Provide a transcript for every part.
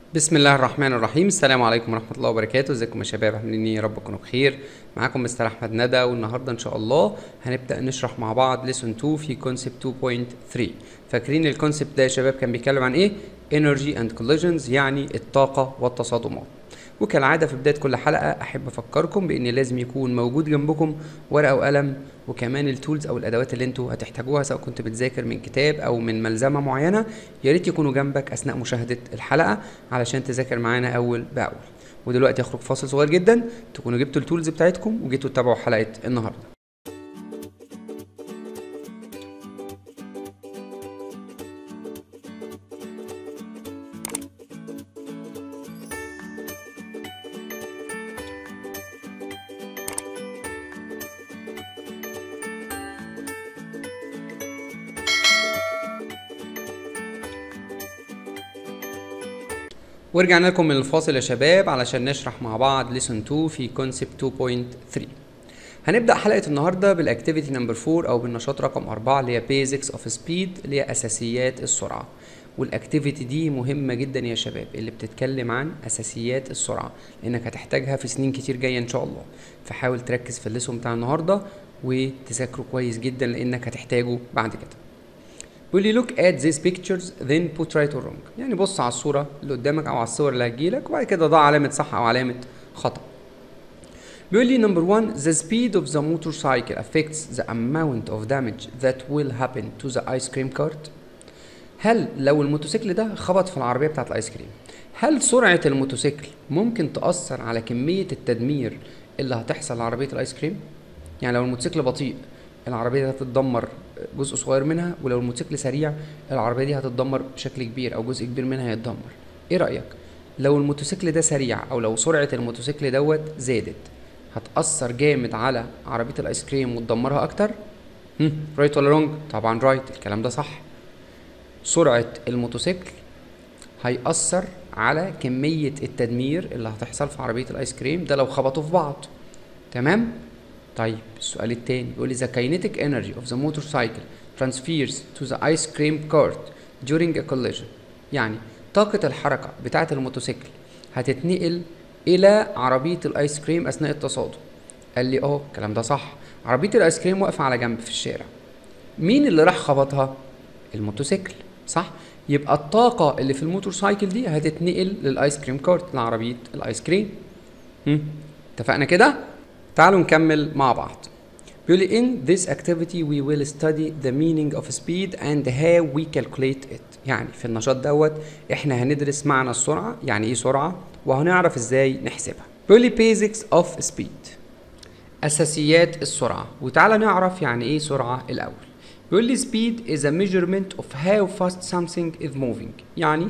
بسم الله الرحمن الرحيم السلام عليكم ورحمة الله وبركاته ازيكم يا شباب عاملين ايه يا رب تكونوا بخير معاكم مستر احمد ندى والنهارده ان شاء الله هنبدأ نشرح مع بعض ليسون 2 في كونسبت 2.3 فاكرين الكونسبت ده يا شباب كان بيتكلم عن ايه energy and collisions يعني الطاقة والتصادمات وكالعادة في بداية كل حلقة أحب أفكركم بإن لازم يكون موجود جنبكم ورقة وقلم وكمان التولز أو الأدوات اللي أنتوا هتحتاجوها سواء كنت بتذاكر من كتاب أو من ملزمة معينة يا ريت يكونوا جنبك أثناء مشاهدة الحلقة علشان تذاكر معانا أول بأول ودلوقتي هخرج فاصل صغير جدا تكونوا جبتوا التولز بتاعتكم وجيتوا تتابعوا حلقة النهاردة ورجعنا لكم من الفاصل يا شباب علشان نشرح مع بعض ليسون 2 في كونسبت 2.3 هنبدا حلقه النهارده بالاكتيفيتي نمبر 4 او بالنشاط رقم 4 اللي هي بيزكس اوف سبيد اللي هي اساسيات السرعه والاكتيفيتي دي مهمه جدا يا شباب اللي بتتكلم عن اساسيات السرعه لانك هتحتاجها في سنين كتير جايه ان شاء الله فحاول تركز في الليسون بتاع النهارده وتذاكره كويس جدا لانك هتحتاجه بعد كده بيقول لي look at these pictures then put right or wrong يعني بص على الصورة اللي قدامك أو على الصور اللي هتجيلك وبعد كده ضع علامة صح أو علامة خطأ بيقول لي number one the speed of the motorcycle affects the amount of damage that will happen to the ice cream cart هل لو الموتوسيكل ده خبط في العربية بتاعت الآيس كريم هل سرعة الموتوسيكل ممكن تأثر على كمية التدمير اللي هتحصل لعربية الآيس كريم يعني لو الموتوسيكل بطيء العربية دي هتتدمر جزء صغير منها ولو الموتوسيكل سريع العربية دي هتتدمر بشكل كبير أو جزء كبير منها هيتدمر إيه رأيك؟ لو الموتوسيكل ده سريع أو لو سرعة الموتوسيكل دوت زادت هتأثر جامد على عربية الآيس كريم وتدمرها أكتر؟ هم رايت ولا رونج؟ طبعا رايت الكلام ده صح سرعة الموتوسيكل هيأثر على كمية التدمير اللي هتحصل في عربية الآيس كريم ده لو خبطوا في بعض تمام؟ طيب السؤال التاني يقول لي the kinetic energy of the motorcycle transfers to the ice cream cart during a collision يعني طاقة الحركة بتاعة الموتوسيكل هتتنقل إلى عربية الآيس كريم أثناء التصادم قال لي اه الكلام ده صح عربية الآيس كريم واقفة على جنب في الشارع مين اللي راح خبطها الموتوسيكل صح يبقى الطاقة اللي في الموتورسايكل دي هتتنقل للآيس كريم كارت لعربية الآيس كريم هم؟ اتفقنا كده تعالوا نكمل مع بعض بيقول لي in this activity we will study the meaning of speed and how we calculate it يعني في النشاط دوت احنا هندرس معنى السرعة يعني ايه سرعة وهنعرف ازاي نحسبها بيقول لي basics of speed اساسيات السرعة وتعالى نعرف يعني ايه سرعة الاول بيقول لي speed is a measurement of how fast something is moving يعني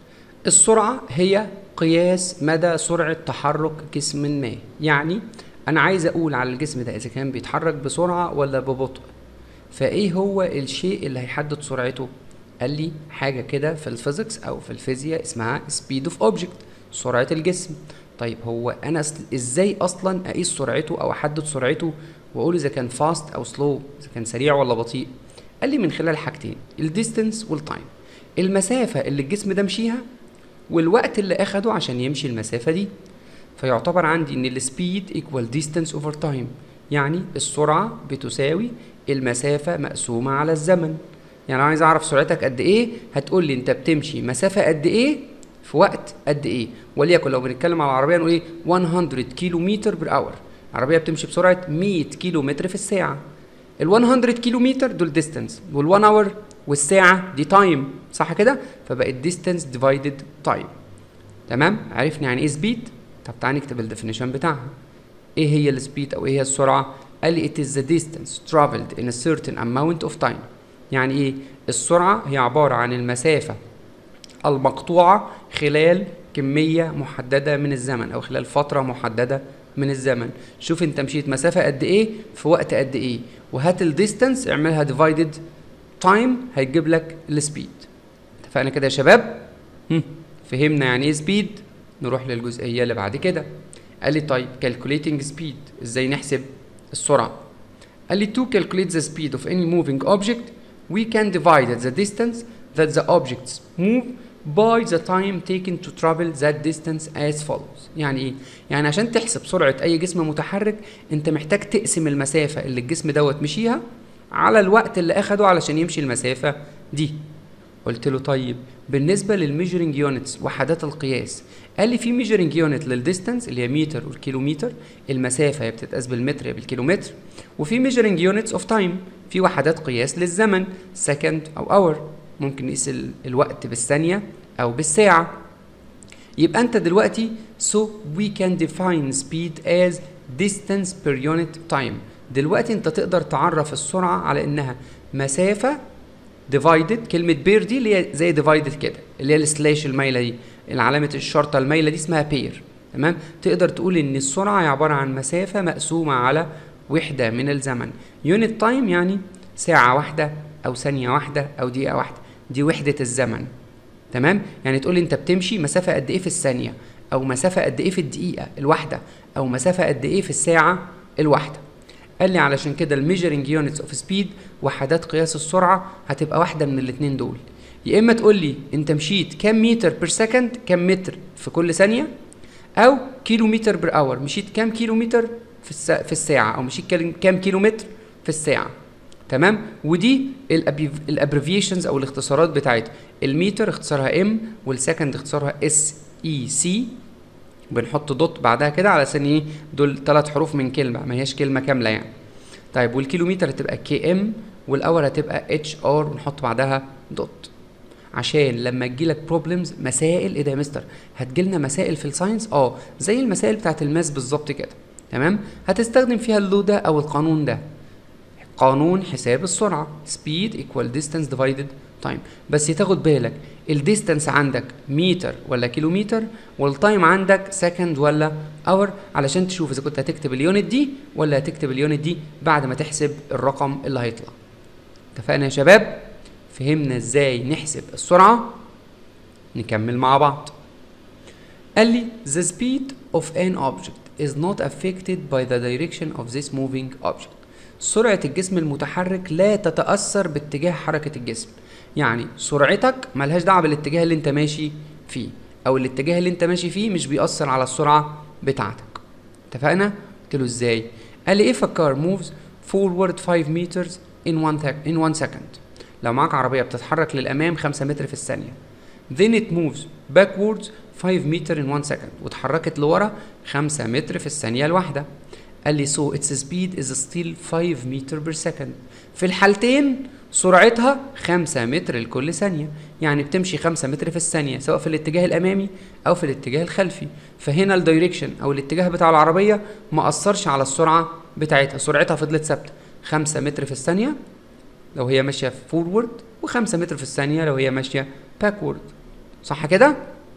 السرعة هي قياس مدى سرعة تحرك جسم ما يعني انا عايز اقول على الجسم ده اذا كان بيتحرك بسرعه ولا ببطء فايه هو الشيء اللي هيحدد سرعته قال لي حاجه كده في الفيزيكس او في الفيزياء اسمها سبيد اوف اوبجكت سرعه الجسم طيب هو انا ازاي اصلا اقيس سرعته او احدد سرعته واقول اذا كان فاست او سلو اذا كان سريع ولا بطيء قال لي من خلال حاجتين الديستنس والتايم المسافه اللي الجسم ده مشيها والوقت اللي اخده عشان يمشي المسافه دي فيعتبر عندي ان السبيد ايكوال ديستانس اوفر تايم يعني السرعه بتساوي المسافه مقسومه على الزمن يعني عايز اعرف سرعتك قد ايه هتقول لي انت بتمشي مسافه قد ايه في وقت قد ايه وليكن لو بنتكلم على العربيه نقول ايه 100 كيلو متر بر اور عربيه بتمشي بسرعه 100 كيلو متر في الساعه ال 100 كيلو متر دول ديستانس وال 1 اور والساعه دي تايم صح كده فبقت ديستانس ديفايدد تايم تمام عرفنا يعني ايه سبيد طب تعالى نكتب الديفينيشن بتاعها ايه هي السبيد او ايه هي السرعه قال لي it is the distance traveled in a certain amount of time يعني ايه السرعه هي عباره عن المسافه المقطوعه خلال كميه محدده من الزمن او خلال فتره محدده من الزمن شوف انت مشيت مسافه قد ايه في وقت قد ايه وهات الديستانس اعملها ديفايدد تايم هيجيب لك السبيد اتفقنا كده يا شباب هم. فهمنا يعني ايه سبيد نروح للجزئية اللي بعد كده قال لي طيب calculating speed ازاي نحسب السرعة قال لي to calculate the speed of any moving object we can divide the distance that the objects move by the time taken to travel that distance as follows يعني ايه يعني عشان تحسب سرعه اي جسم متحرك انت محتاج تقسم المسافه اللي الجسم دوت مشيها على الوقت اللي اخده علشان يمشي المسافه دي قلت له طيب بالنسبه للميجرنج يونتس وحدات القياس قال لي في ميجرنج يونت للديستانس اللي هي متر والكيلومتر المسافه هي بتتقاس بالمتر يا بالكيلومتر وفي ميجرنج يونتس اوف تايم في وحدات قياس للزمن سكند او اور ممكن نقيس ال- الوقت بالثانيه او بالساعه يبقى انت دلوقتي so we can define speed as distance per unit time دلوقتي انت تقدر تعرف السرعه على انها مسافه ديفايدد كلمه بير دي اللي هي زي ديفايدد كده اللي هي السلاش المايله دي علامه الشرطه المايله دي اسمها بير تمام تقدر تقول ان السرعه هي عباره عن مسافه مقسومه على وحده من الزمن يونت تايم يعني ساعه واحده او ثانيه واحده او دقيقه واحده دي وحده الزمن تمام يعني تقول لي انت بتمشي مسافه قد ايه في الثانيه او مسافه قد ايه في الدقيقه الواحده او مسافه قد ايه في الساعه الواحده قال لي علشان كده الميجرنج يونتس اوف سبيد وحدات قياس السرعه هتبقى واحده من الاثنين دول يا اما تقول لي انت مشيت كام متر بير سكند كام متر في كل ثانيه او كيلو متر بير اور مشيت كام كيلو متر في الس... في الساعه او مشيت كام- كام كيلو متر في الساعه تمام ودي الابريفيشنز او الاختصارات بتاعتها المتر اختصارها ام والسكند اختصارها اس اي سي بنحط دوت بعدها كده على اساس ان ايه دول ثلاث حروف من كلمه ما هياش كلمه كامله يعني طيب والكيلومتر هتبقى كي ام والاور هتبقى اتش ار ونحط بعدها دوت عشان لما تجيلك بروبلمز مسائل ايه ده يا مستر هتجيلنا مسائل في الساينس اه زي المسائل بتاعت الماس بالظبط كده تمام هتستخدم فيها اللو ده او القانون ده قانون حساب السرعه speed equal distance divided time بس تاخد بالك الديستانس عندك متر ولا كيلومتر والتايم عندك سكند ولا اور علشان تشوف اذا كنت هتكتب اليونت دي ولا هتكتب اليونت دي بعد ما تحسب الرقم اللي هيطلع اتفقنا يا شباب فهمنا ازاي نحسب السرعه نكمل مع بعض قال لي the speed of an object is not affected by the direction of this moving object سرعة الجسم المتحرك لا تتأثر باتجاه حركة الجسم يعني سرعتك ملهاش دعوة بالاتجاه اللي انت ماشي فيه او الاتجاه اللي انت ماشي فيه مش بيأثر على السرعة بتاعتك اتفقنا؟ قلت له ازاي؟ قال لي if a car moves forward 5 meters in one, thec- in one second لو معاك عربية بتتحرك للأمام 5 متر في الثانية then it moves backwards 5 meter in one second واتحركت لورا 5 متر في الثانية الواحدة قال لي so its speed is still 5 meter per second في الحالتين سرعتها 5 متر لكل ثانية يعني بتمشي 5 متر في الثانية سواء في الاتجاه الأمامي أو في الاتجاه الخلفي فهنا الدايركشن أو الاتجاه بتاع العربية ما أثرش على السرعة بتاعتها سرعتها فضلت ثابتة 5 متر في الثانية لو هي ماشية فورورد و5 متر في الثانية لو هي ماشية باكورد صح كده؟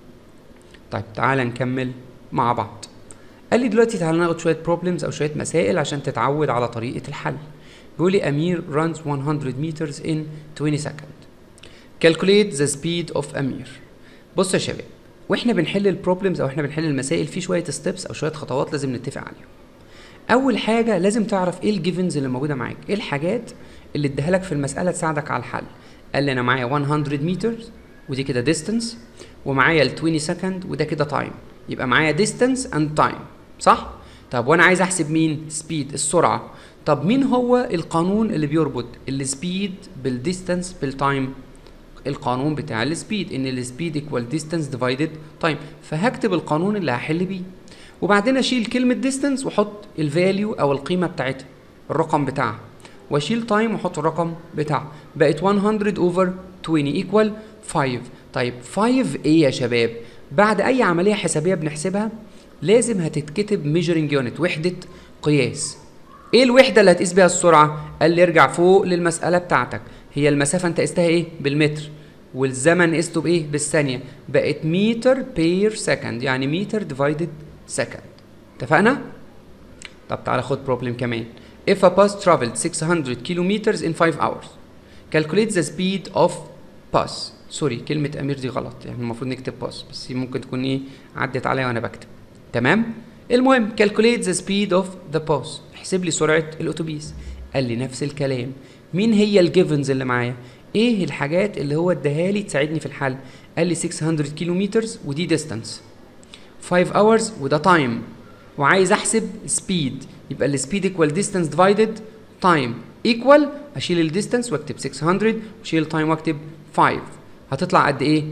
طيب تعالى نكمل مع بعض قال لي دلوقتي تعالى ناخد شويه بروبلمز او شويه مسائل عشان تتعود على طريقه الحل بيقول لي امير runs 100 meters in 20 second calculate the speed of امير بص يا شباب واحنا بنحل البروبلمز او احنا بنحل المسائل في شويه ستيبس او شويه خطوات لازم نتفق عليهم اول حاجه لازم تعرف ايه الجيفنز اللي موجوده معاك ايه الحاجات اللي اديها لك في المساله تساعدك على الحل قال لي انا معايا 100 meters ودي كده ديستانس ومعايا ال 20 سكند وده كده تايم يبقى معايا ديستانس اند تايم صح طب وانا عايز احسب مين سبيد السرعه طب مين هو القانون اللي بيربط السبيد بالديستانس بالتايم القانون بتاع السبيد ان السبيد ايكوال ديستانس ديفايدد تايم فهكتب القانون اللي هحل بيه وبعدين اشيل كلمه ديستانس واحط الفاليو او القيمه بتاعتها الرقم بتاعها واشيل تايم واحط الرقم بتاعها بقت 100 اوفر 20 ايكوال 5 طيب 5 ايه يا شباب بعد اي عمليه حسابيه بنحسبها لازم هتتكتب ميجرنج يونت وحده قياس ايه الوحده اللي هتقيس بيها السرعه قال لي ارجع فوق للمساله بتاعتك هي المسافه انت قستها ايه بالمتر والزمن قسته بايه بالثانيه بقت متر بير سكند يعني متر ديفايدد سكند اتفقنا طب تعالى خد بروبلم كمان if a bus traveled 600 kilometers in 5 hours calculate the speed of bus سوري كلمة أمير دي غلط يعني المفروض نكتب باص بس هي ممكن تكون إيه عدت عليا وأنا بكتب تمام المهم calculate the speed of the bus احسب لي سرعة الأتوبيس قال لي نفس الكلام مين هي الجيفنز اللي معايا ايه الحاجات اللي هو اداها لي تساعدني في الحل قال لي 600 كيلو مترز ودي ديستانس 5 اورز وده تايم وعايز احسب سبيد يبقى السبيد ايكوال ديستانس ديفايدد تايم ايكوال اشيل الديستانس واكتب 600 واشيل التايم واكتب 5 هتطلع قد ايه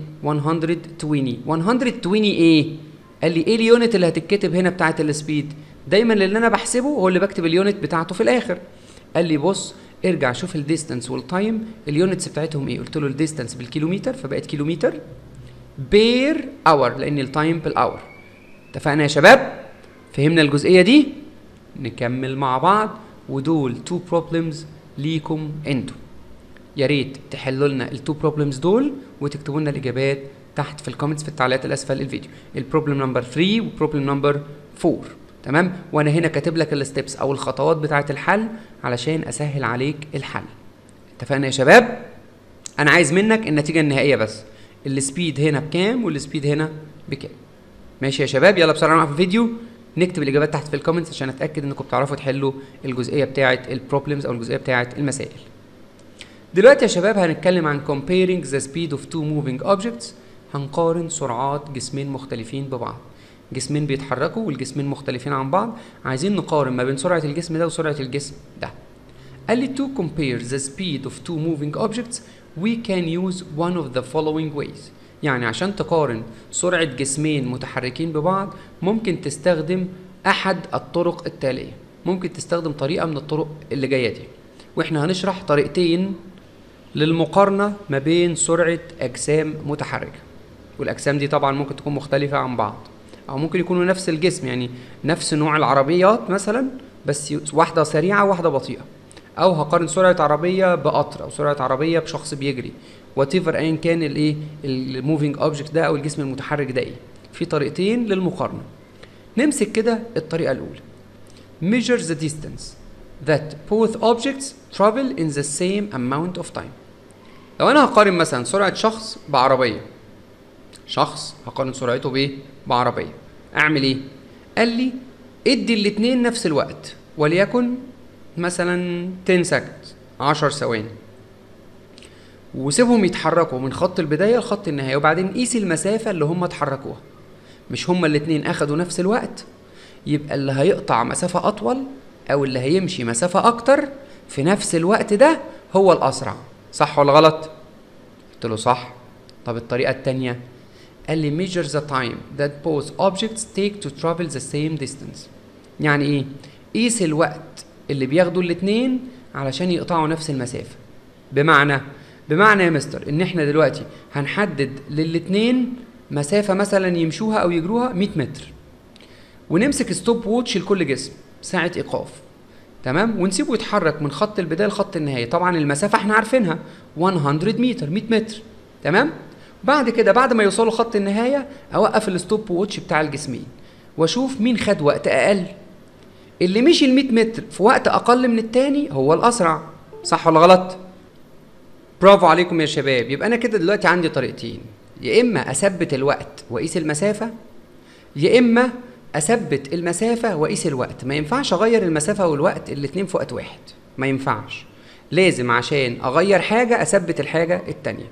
120 120 ايه قال لي ايه اليونت اللي هتتكتب هنا بتاعه السبيد دايما اللي انا بحسبه هو اللي بكتب اليونت بتاعته في الاخر قال لي بص ارجع شوف الديستانس والتايم اليونتس بتاعتهم ايه قلت له الديستانس بالكيلومتر فبقت كيلومتر بير اور لان التايم بالاور اتفقنا يا شباب فهمنا الجزئيه دي نكمل مع بعض ودول تو بروبلمز ليكم انتوا يا ريت تحلوا لنا التو بروبلمز دول وتكتبوا لنا الاجابات تحت في الكومنتس في التعليقات الاسفل الفيديو البروبلم نمبر 3 وبروبلم نمبر 4 تمام وانا هنا كاتب لك الستبس او الخطوات بتاعه الحل علشان اسهل عليك الحل اتفقنا يا شباب انا عايز منك النتيجه النهائيه بس السبيد هنا بكام والسبيد هنا بكام ماشي يا شباب يلا بسرعه في الفيديو نكتب الاجابات تحت في الكومنتس عشان اتاكد انكم بتعرفوا تحلوا الجزئيه بتاعه البروبلمز او الجزئيه بتاعه المسائل دلوقتي يا شباب هنتكلم عن comparing the speed of two moving objects هنقارن سرعات جسمين مختلفين ببعض جسمين بيتحركوا والجسمين مختلفين عن بعض عايزين نقارن ما بين سرعة الجسم ده وسرعة الجسم ده قال لي to compare the speed of two moving objects we can use one of the following ways يعني عشان تقارن سرعة جسمين متحركين ببعض ممكن تستخدم أحد الطرق التالية ممكن تستخدم طريقة من الطرق اللي جاية دي واحنا هنشرح طريقتين للمقارنة ما بين سرعة أجسام متحركة والأجسام دي طبعا ممكن تكون مختلفة عن بعض أو ممكن يكونوا نفس الجسم يعني نفس نوع العربيات مثلا بس واحدة سريعة وواحدة بطيئة أو هقارن سرعة عربية بقطر أو سرعة عربية بشخص بيجري وات ايفر ايا كان الايه الموفينج اوبجكت ده او الجسم المتحرك ده ايه في طريقتين للمقارنه نمسك كده الطريقه الاولى measure the distance that both objects travel in the same amount of time لو انا هقارن مثلا سرعه شخص بعربيه شخص هقارن سرعته بايه بعربيه اعمل ايه قال لي ادي الاتنين نفس الوقت وليكن مثلا 10 سكند 10 ثواني وسيبهم يتحركوا من خط البدايه لخط النهايه وبعدين قيس المسافه اللي هم اتحركوها مش هما الاتنين اخدوا نفس الوقت يبقى اللي هيقطع مسافه اطول او اللي هيمشي مسافه اكتر في نفس الوقت ده هو الاسرع صح ولا غلط قلت له صح طب الطريقه التانية قال لي measure the time that both objects take to travel the same distance يعني ايه قيس الوقت اللي بياخدوا الاتنين علشان يقطعوا نفس المسافه بمعنى بمعنى يا مستر ان احنا دلوقتي هنحدد للاتنين مسافة مثلا يمشوها او يجروها 100 متر ونمسك ستوب ووتش لكل جسم ساعة ايقاف تمام ونسيبه يتحرك من خط البداية لخط النهاية طبعا المسافة احنا عارفينها 100 متر 100 متر تمام بعد كده بعد ما يوصلوا خط النهاية اوقف الستوب ووتش بتاع الجسمين واشوف مين خد وقت اقل اللي مشي ال 100 متر في وقت اقل من التاني هو الاسرع صح ولا غلط برافو عليكم يا شباب يبقى انا كده دلوقتي عندي طريقتين يا اما اثبت الوقت واقيس المسافه يا اما اثبت المسافه واقيس الوقت ما ينفعش اغير المسافه والوقت الاتنين في وقت واحد ما ينفعش لازم عشان اغير حاجه اثبت الحاجه التانية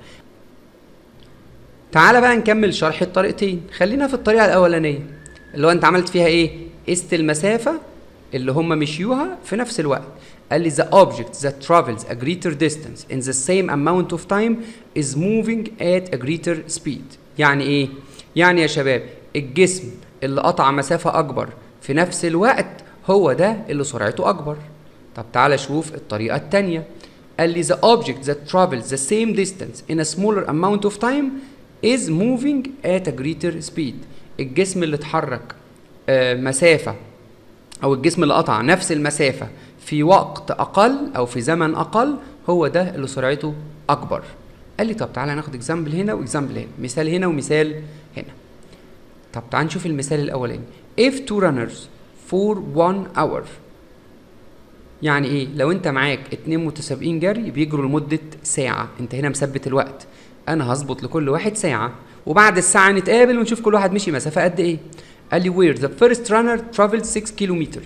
تعالى بقى نكمل شرح الطريقتين خلينا في الطريقه الاولانيه اللي هو انت عملت فيها ايه قست المسافه اللي هم مشيوها في نفس الوقت قال لي the object that travels a greater distance in the same amount of time is moving at a greater speed يعني ايه يعني يا شباب الجسم اللي قطع مسافة أكبر في نفس الوقت هو ده اللي سرعته أكبر طب تعالى شوف الطريقة التانية قال لي the object that travels the same distance in a smaller amount of time is moving at a greater speed الجسم اللي اتحرك آه مسافة أو الجسم اللي قطع نفس المسافة في وقت اقل او في زمن اقل هو ده اللي سرعته اكبر قال لي طب تعالى ناخد اكزامبل هنا واكزامبل هنا مثال هنا ومثال هنا طب تعال نشوف المثال الاولاني if two runners for one hour يعني ايه لو انت معاك اتنين متسابقين جري بيجروا لمدة ساعة انت هنا مثبت الوقت انا هظبط لكل واحد ساعة وبعد الساعة نتقابل ونشوف كل واحد مشي مسافة قد ايه قال لي where the first runner traveled 6 kilometers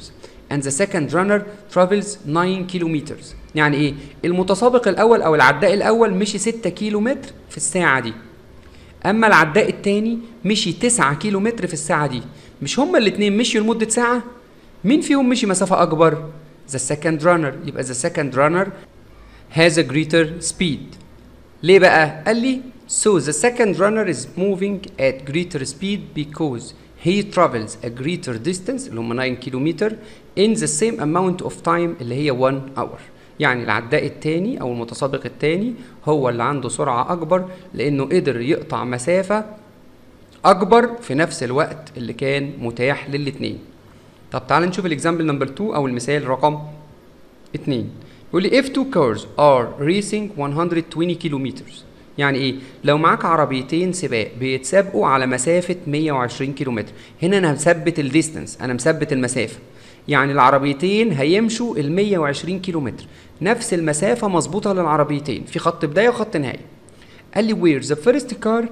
and the second runner travels 9 kilometers يعني ايه المتسابق الاول او العداء الاول مشي 6 كيلو متر في الساعه دي اما العداء الثاني مشي 9 كيلو متر في الساعه دي مش هما الاثنين مشيوا لمده ساعه مين فيهم مشي مسافه اكبر the second runner يبقى the second runner has a greater speed ليه بقى قال لي so the second runner is moving at greater speed because he travels a greater distance اللي هم 9 كيلومتر in the same amount of time اللي هي 1 hour يعني العداء الثاني او المتسابق الثاني هو اللي عنده سرعه اكبر لانه قدر يقطع مسافه اكبر في نفس الوقت اللي كان متاح للاثنين طب تعال نشوف الاكزامبل نمبر 2 او المثال رقم 2 يقول لي if two cars are racing 120 كيلومتر يعني ايه لو معاك عربيتين سباق بيتسابقوا على مسافه 120 كيلومتر هنا انا مثبت الديستنس انا مثبت المسافه يعني العربيتين هيمشوا ال 120 كيلومتر نفس المسافه مظبوطه للعربيتين في خط بدايه وخط نهايه قال لي where the first car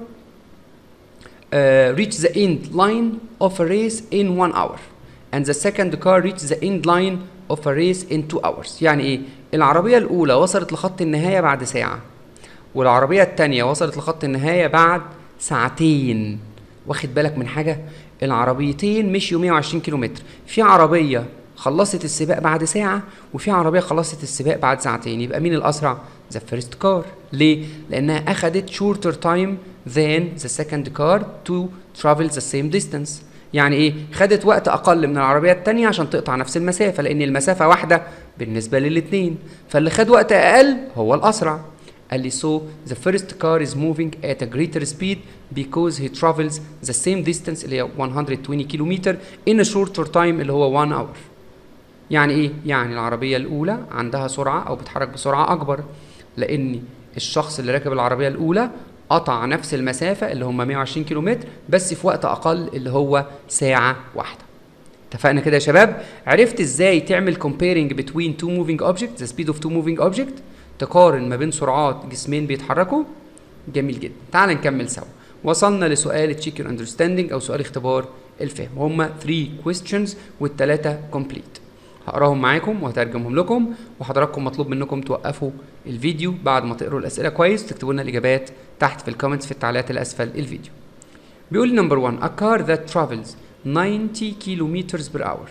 uh, reach the end line of a race in one hour and the second car reach the end line of a race in two hours يعني ايه العربيه الاولى وصلت لخط النهايه بعد ساعه والعربيه الثانيه وصلت لخط النهايه بعد ساعتين واخد بالك من حاجه العربيتين مشيوا 120 كيلومتر في عربيه خلصت السباق بعد ساعة وفي عربية خلصت السباق بعد ساعتين يبقى مين الأسرع؟ ذا فيرست كار ليه؟ لأنها أخدت shorter time than the second car to travel the same distance يعني إيه؟ خدت وقت أقل من العربية التانية عشان تقطع نفس المسافة لأن المسافة واحدة بالنسبة للاتنين فاللي خد وقت أقل هو الأسرع قال لي so the first car is moving at a greater speed because he travels the same distance اللي هي 120 كيلومتر in a shorter time اللي هو 1 hour يعني ايه يعني العربيه الاولى عندها سرعه او بتتحرك بسرعه اكبر لان الشخص اللي راكب العربيه الاولى قطع نفس المسافه اللي هم 120 كيلومتر بس في وقت اقل اللي هو ساعه واحده اتفقنا كده يا شباب عرفت ازاي تعمل comparing between two moving objects the speed of two moving objects تقارن ما بين سرعات جسمين بيتحركوا جميل جدا تعال نكمل سوا وصلنا لسؤال تشيك يور اندرستاندينج او سؤال اختبار الفهم هما 3 questions والثلاثه complete هقراهم معاكم وهترجمهم لكم وحضراتكم مطلوب منكم توقفوا الفيديو بعد ما تقروا الاسئله كويس تكتبوا لنا الاجابات تحت في الكومنتس في التعليقات اللي اسفل الفيديو بيقول لي نمبر 1 a car that travels 90 kilometers per hour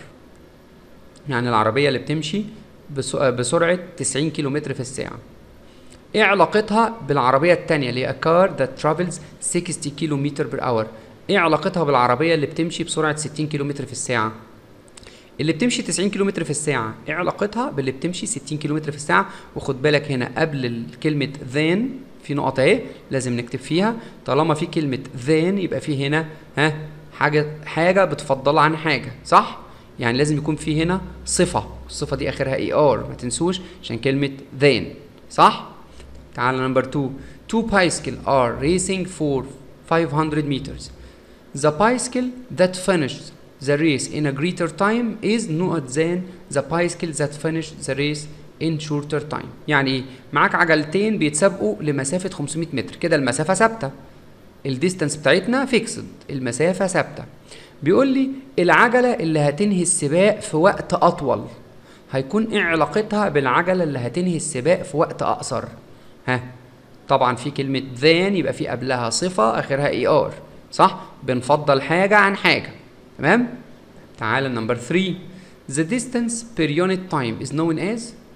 يعني العربيه اللي بتمشي بسرعه 90 كيلومتر في الساعه ايه علاقتها بالعربيه الثانيه اللي هي a car that travels 60 كيلومتر per hour ايه علاقتها بالعربيه اللي بتمشي بسرعه 60 كيلومتر في الساعه اللي بتمشي 90 كيلومتر في الساعة ايه علاقتها باللي بتمشي 60 كيلومتر في الساعة وخد بالك هنا قبل كلمة ذان في نقطة اهي لازم نكتب فيها طالما في كلمة ذان يبقى في هنا ها حاجة حاجة بتفضل عن حاجة صح؟ يعني لازم يكون في هنا صفة الصفة دي آخرها اي ار ما تنسوش عشان كلمة ذان صح؟ تعال نمبر 2 two bicycle are racing for 500 meters the bicycle that finished the race in a greater time is not than the bicycle that finished the race in shorter time يعني ايه معاك عجلتين بيتسابقوا لمسافة 500 متر كده المسافة ثابتة الديستانس بتاعتنا فيكسد المسافة ثابتة بيقول لي العجلة اللي هتنهي السباق في وقت أطول هيكون ايه علاقتها بالعجلة اللي هتنهي السباق في وقت أقصر ها طبعا في كلمة than يبقى في قبلها صفة آخرها اي ار صح بنفضل حاجة عن حاجة تمام تعال نمبر 3 the distance per unit time is known as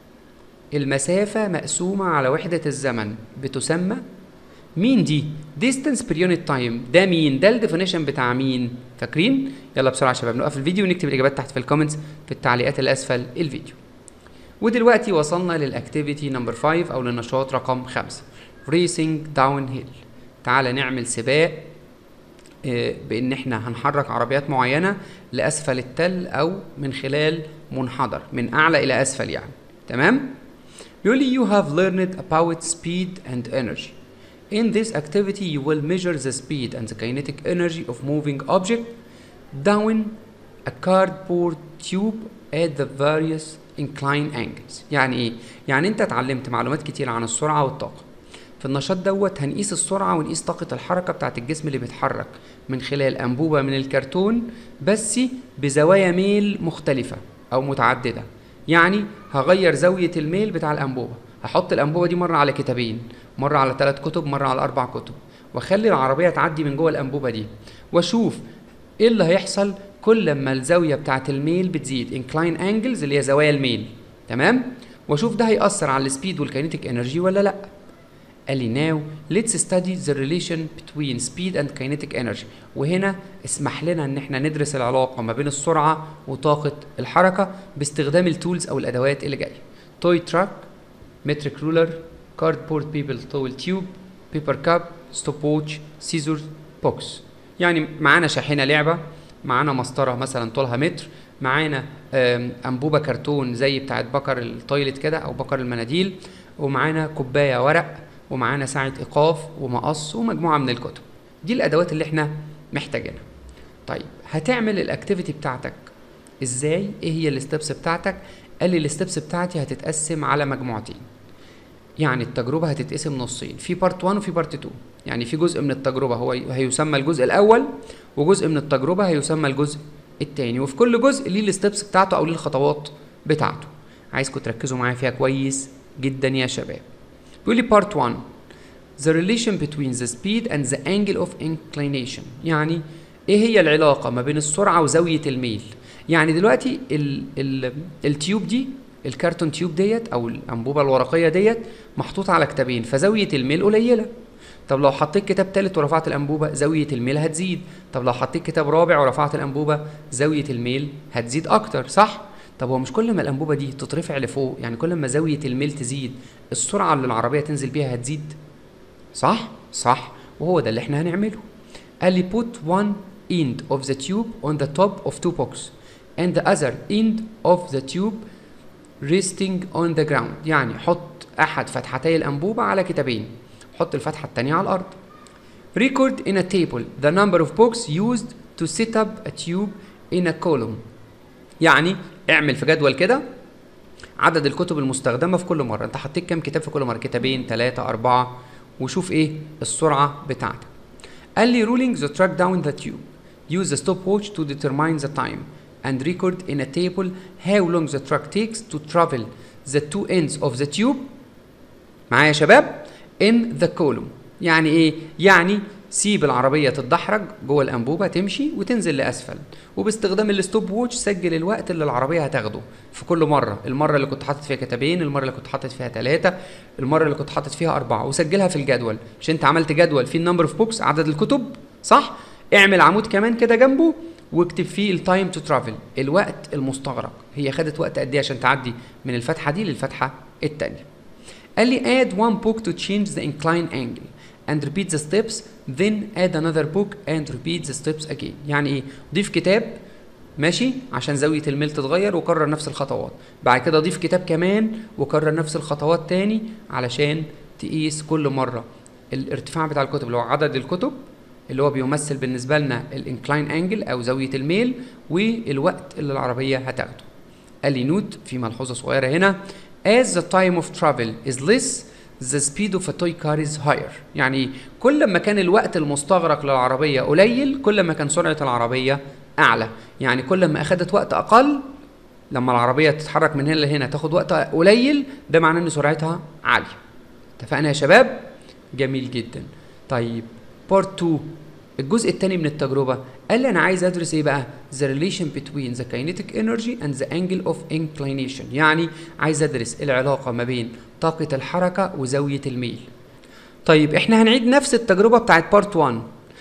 المسافة مقسومة على وحدة الزمن بتسمى مين دي distance per unit time ده مين ده الديفينيشن بتاع مين فاكرين يلا بسرعة يا شباب نوقف الفيديو ونكتب الإجابات تحت في الكومنتس في التعليقات اللي أسفل الفيديو ودلوقتي وصلنا للأكتيفيتي نمبر 5 أو للنشاط رقم 5 racing downhill تعالى نعمل سباق بان احنا هنحرك عربيات معينه لاسفل التل او من خلال منحدر من اعلى الى اسفل يعني تمام بيقول لي you have learned about speed and energy in this activity you will measure the speed and the kinetic energy of moving object down a cardboard tube at the various incline angles يعني ايه يعني انت اتعلمت معلومات كتير عن السرعه والطاقه في النشاط دوت هنقيس السرعة ونقيس طاقة الحركة بتاعة الجسم اللي بيتحرك من خلال أنبوبة من الكرتون بس بزوايا ميل مختلفة او متعدده يعني هغير زاويه الميل بتاع الانبوبه هحط الانبوبه دي مره على كتابين مره على ثلاث كتب مره على اربع كتب واخلي العربيه تعدي من جوه الانبوبه دي واشوف ايه اللي هيحصل كل ما الزاويه بتاعه الميل بتزيد انكلاين انجلز اللي هي زوايا الميل تمام واشوف ده هيأثر على السبيد والكاينيتيك انرجي ولا لا قال لي now let's study the relation between speed and kinetic energy وهنا اسمح لنا ان احنا ندرس العلاقه ما بين السرعه وطاقه الحركه باستخدام التولز او الادوات اللي جايه توي تراك متريك رولر كاردبورد بيبل طول تيوب بيبر كاب ستوب ووتش سيزور بوكس يعني معانا شاحنه لعبه معانا مسطره مثلا طولها متر معانا آم، انبوبه كرتون زي بتاعت بكر التويلت كده او بكر المناديل ومعانا كوبايه ورق ومعانا ساعه ايقاف ومقص ومجموعه من الكتب دي الادوات اللي احنا محتاجينها طيب هتعمل الاكتيفيتي بتاعتك ازاي ايه هي الستبس بتاعتك قال لي الستبس بتاعتي هتتقسم على مجموعتين يعني التجربة هتتقسم نصين في بارت 1 وفي بارت 2 يعني في جزء من التجربة هو هيسمى الجزء الأول وجزء من التجربة هيسمى الجزء التاني وفي كل جزء ليه الستبس بتاعته أو ليه الخطوات بتاعته عايزكم تركزوا معايا فيها كويس جدا يا شباب بيقول لي بارت 1 the relation between the speed and the angle of inclination يعني ايه هي العلاقة ما بين السرعة وزاوية الميل يعني دلوقتي ال ال التيوب دي الكرتون تيوب ديت او الانبوبة الورقية ديت محطوطة على كتابين فزاوية الميل قليلة طب لو حطيت كتاب تالت ورفعت الانبوبة زاوية الميل هتزيد طب لو حطيت كتاب رابع ورفعت الانبوبة زاوية الميل هتزيد اكتر صح طب هو مش كل ما الانبوبة دي تترفع لفوق يعني كل ما زاوية الميل تزيد السرعة اللي العربية تنزل بيها هتزيد صح صح وهو ده اللي احنا هنعمله قال لي put one end of the tube on the top of two box and the other end of the tube resting on the ground يعني حط احد فتحتي الانبوبه على كتابين حط الفتحه الثانيه على الارض record in a table the number of books used to set up a tube in a column يعني اعمل في جدول كده عدد الكتب المستخدمة في كل مرة انت حطيت كام كتاب في كل مرة كتابين ثلاثة أربعة وشوف ايه السرعة بتاعتك قال لي ruling the track down the tube use the stopwatch to determine the time and record in a table how long the truck takes to travel the two ends of the tube معايا يا شباب in the column يعني ايه يعني سيب العربية تتدحرج جوه الأنبوبة تمشي وتنزل لأسفل وباستخدام الستوب ووتش سجل الوقت اللي العربية هتاخده في كل مرة المرة اللي كنت حاطط فيها كتابين المرة اللي كنت حاطط فيها ثلاثة المرة اللي كنت حاطط فيها أربعة وسجلها في الجدول مش أنت عملت جدول فيه النمبر اوف بوكس عدد الكتب صح اعمل عمود كمان كده جنبه واكتب فيه التايم تو ترافل الوقت المستغرق هي خدت وقت قد ايه عشان تعدي من الفتحة دي للفتحة التانية قال لي add one book to change the incline angle and repeat the steps then add another book and repeat the steps again يعني ايه ضيف كتاب ماشي عشان زاوية الميل تتغير وكرر نفس الخطوات بعد كده ضيف كتاب كمان وكرر نفس الخطوات تاني علشان تقيس كل مرة الارتفاع بتاع الكتب اللي هو عدد الكتب اللي هو بيمثل بالنسبة لنا الانكلاين انجل او زاوية الميل والوقت اللي العربية هتاخده قال لي نوت في ملحوظة صغيرة هنا as the time of travel is less the speed of a toy car is higher يعني كل ما كان الوقت المستغرق للعربية قليل كل ما كان سرعة العربية أعلى يعني كل ما أخدت وقت أقل لما العربية تتحرك من هنا لهنا تاخد وقت قليل ده معناه إن سرعتها عالية اتفقنا يا شباب جميل جدا طيب بارت 2 الجزء الثاني من التجربة قال لي أنا عايز أدرس إيه بقى؟ The relation between the kinetic energy and the angle of inclination يعني عايز أدرس العلاقة ما بين طاقة الحركة وزاوية الميل طيب إحنا هنعيد نفس التجربة بتاعت بارت 1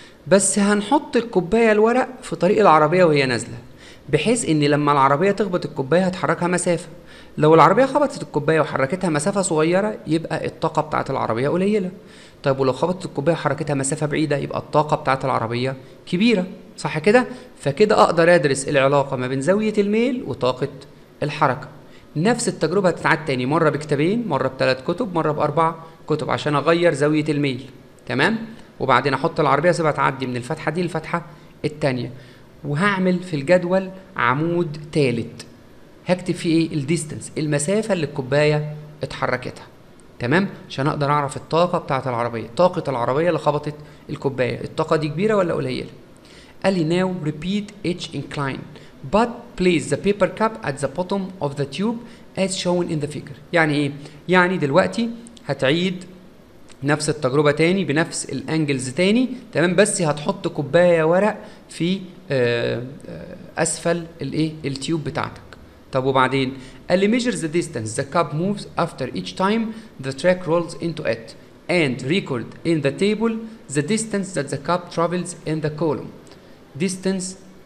بس هنحط الكوباية الورق في طريق العربية وهي نازلة بحيث إن لما العربية تخبط الكوباية هتحركها مسافة لو العربية خبطت الكوباية وحركتها مسافة صغيرة يبقى الطاقة بتاعت العربية قليلة طيب ولو خبطت الكوباية وحركتها مسافة بعيدة يبقى الطاقة بتاعت العربية كبيرة صح كده؟ فكده أقدر أدرس العلاقة ما بين زاوية الميل وطاقة الحركة نفس التجربة هتتعاد تاني مرة بكتابين مرة بثلاث كتب مرة بأربع كتب عشان أغير زاوية الميل تمام؟ وبعدين أحط العربية سيبها تعدي من الفتحة دي للفتحة التانية وهعمل في الجدول عمود تالت هكتب فيه ايه الديستنس المسافة اللي الكوباية اتحركتها تمام عشان اقدر اعرف الطاقة بتاعة العربية طاقة العربية اللي خبطت الكوباية الطاقة دي كبيرة ولا قليلة قال لي now repeat each incline but place the paper cup at the bottom of the tube as shown in the figure يعني ايه يعني دلوقتي هتعيد نفس التجربه تاني بنفس الانجلز تاني تمام بس هتحط كوبايه ورق في آه، آه، اسفل الايه التيوب بتاعتك طب وبعدين قال لي measure the distance the cup moves after each time the track rolls into it and record in the table the distance that the cup travels in the column distance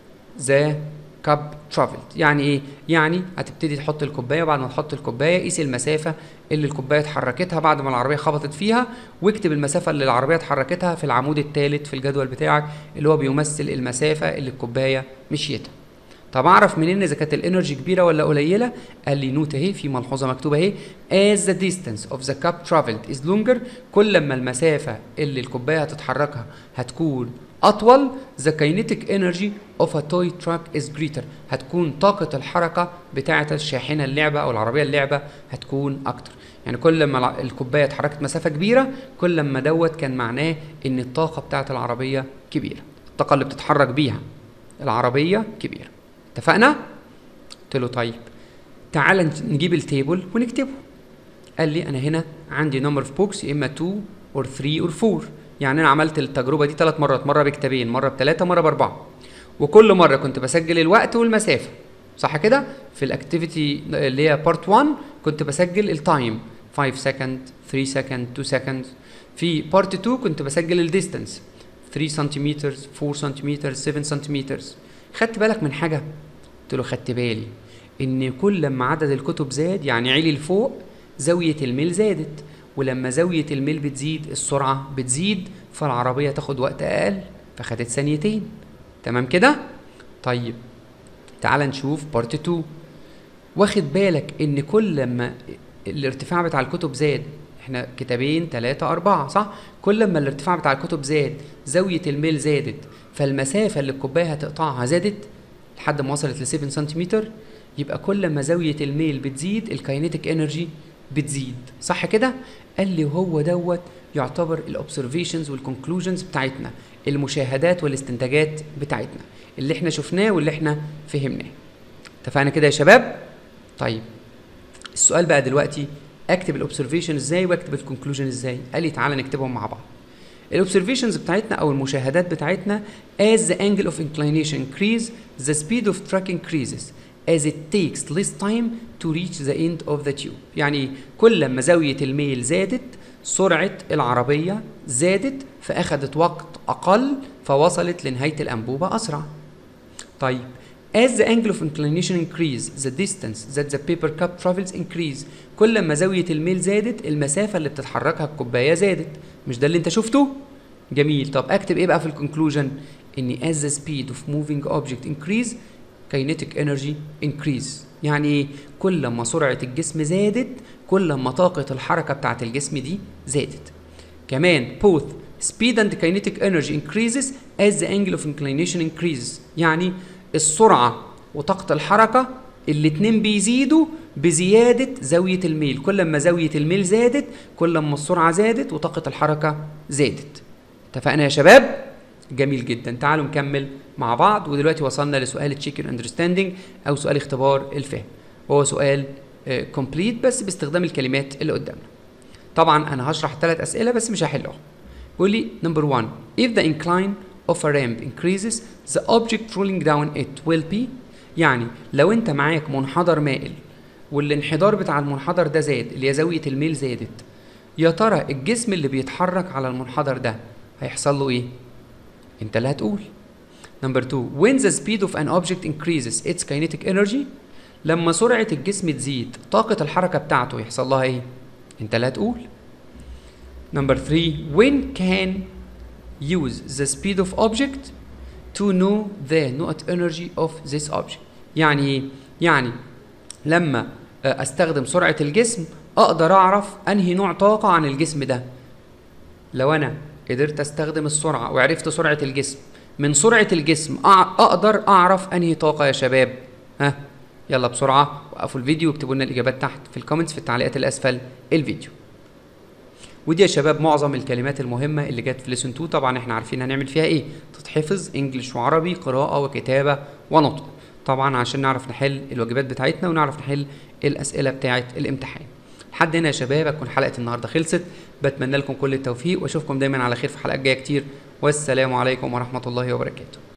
the cup traveled يعني ايه يعني هتبتدي تحط الكوبايه وبعد ما تحط الكوبايه قيس المسافه اللي الكوبايه اتحركتها بعد ما العربيه خبطت فيها واكتب المسافه اللي العربيه اتحركتها في العمود الثالث في الجدول بتاعك اللي هو بيمثل المسافه اللي الكوبايه مشيتها طب اعرف منين اذا كانت الانرجي كبيره ولا قليله قال لي نوت اهي في ملحوظه مكتوبه اهي as the distance of the cup traveled is longer كل ما المسافه اللي الكوبايه هتتحركها هتكون اطول the kinetic energy of a toy truck is greater هتكون طاقه الحركه بتاعه الشاحنه اللعبه او العربيه اللعبه هتكون اكتر يعني كل ما الع- الكوبايه اتحركت مسافه كبيره كل ما دوت كان معناه ان الطاقه بتاعه العربيه كبيره الطاقه اللي بتتحرك بيها العربيه كبيره اتفقنا قلت له طيب تعال نج- نجيب التيبل ونكتبه قال لي انا هنا عندي نمبر اوف بوكس يا اما 2 اور 3 اور 4 يعني انا عملت التجربه دي ثلاث مرات مره بكتابين مره بثلاثه مره باربعه وكل مره كنت بسجل الوقت والمسافه صح كده في الاكتيفيتي اللي هي بارت 1 كنت بسجل التايم 5 سكند 3 سكند 2 سكند في بارت 2 كنت بسجل الديستانس 3 سنتيمتر 4 سنتيمتر 7 سنتيمتر خدت بالك من حاجه قلت له خدت بالي ان كل لما عدد الكتب زاد يعني علي لفوق زاويه الميل زادت ولما زاويه الميل بتزيد السرعه بتزيد فالعربيه تاخد وقت اقل فخدت ثانيتين تمام كده طيب تعال نشوف بارت 2 واخد بالك ان كل لما الارتفاع بتاع الكتب زاد احنا كتابين ثلاثة أربعة صح؟ كل لما الارتفاع بتاع الكتب زاد زاوية الميل زادت فالمسافة اللي الكوباية هتقطعها زادت لحد ما وصلت ل 7 سنتيمتر يبقى كل ما زاوية الميل بتزيد الكاينيتيك انرجي بتزيد صح كده؟ قال لي هو دوت يعتبر الاوبزرفيشنز والكونكلوجنز بتاعتنا المشاهدات والاستنتاجات بتاعتنا اللي احنا شفناه واللي احنا فهمناه اتفقنا كده يا شباب؟ طيب السؤال بقى دلوقتي اكتب الاوبزرفيشن ازاي واكتب الكونكلوجن ازاي قال لي تعالى نكتبهم مع بعض الاوبزرفيشنز بتاعتنا او المشاهدات بتاعتنا as the angle of inclination increase the speed of track increases as it takes less time to reach the end of the tube يعني كل ما زاوية الميل زادت سرعة العربية زادت فأخدت وقت أقل فوصلت لنهاية الأنبوبة أسرع طيب As the angle of inclination increase, the distance that the paper cup travels increase. كل ما زاوية الميل زادت المسافة اللي بتتحركها الكوباية زادت. مش ده اللي انت شفته؟ جميل طب اكتب ايه بقى في الكونكلوجن؟ ان as the speed of moving object increase kinetic energy increase. يعني ايه؟ كل ما سرعة الجسم زادت كل ما طاقة الحركة بتاعت الجسم دي زادت. كمان both speed and kinetic energy increases as the angle of inclination increases يعني السرعة وطاقة الحركة الاتنين بيزيدوا بزيادة زاوية الميل كل ما زاوية الميل زادت كل ما السرعة زادت وطاقة الحركة زادت اتفقنا يا شباب جميل جدا تعالوا نكمل مع بعض ودلوقتي وصلنا لسؤال تشيكن اندرستاندينج او سؤال اختبار الفهم وهو سؤال كومبليت بس باستخدام الكلمات اللي قدامنا طبعا انا هشرح ثلاث اسئله بس مش هحلهم بيقول لي نمبر 1 if the incline of a ramp increases the object rolling down it will be يعني لو انت معاك منحدر مائل والانحدار بتاع المنحدر ده زاد اللي هي زاويه الميل زادت يا ترى الجسم اللي بيتحرك على المنحدر ده هيحصل له ايه انت اللي هتقول نمبر 2 when the speed of an object increases its kinetic energy لما سرعه الجسم تزيد طاقه الحركه بتاعته يحصل لها ايه انت اللي هتقول نمبر 3 when can use the speed of object to know the net energy of this object يعني ايه يعني لما استخدم سرعه الجسم اقدر اعرف انهي نوع طاقه عن الجسم ده لو انا قدرت استخدم السرعه وعرفت سرعه الجسم من سرعه الجسم اقدر اعرف انهي طاقه يا شباب ها يلا بسرعه وقفوا الفيديو واكتبوا لنا الاجابات تحت في الكومنتس في التعليقات اللي اسفل الفيديو ودي يا شباب معظم الكلمات المهمة اللي جت في ليسون 2 طبعا احنا عارفين هنعمل فيها ايه تتحفظ انجلش وعربي قراءة وكتابة ونطق طبعا عشان نعرف نحل الواجبات بتاعتنا ونعرف نحل الاسئله بتاعه الامتحان لحد هنا يا شباب هتكون حلقه النهارده خلصت بتمنى لكم كل التوفيق واشوفكم دايما على خير في حلقات جايه كتير والسلام عليكم ورحمه الله وبركاته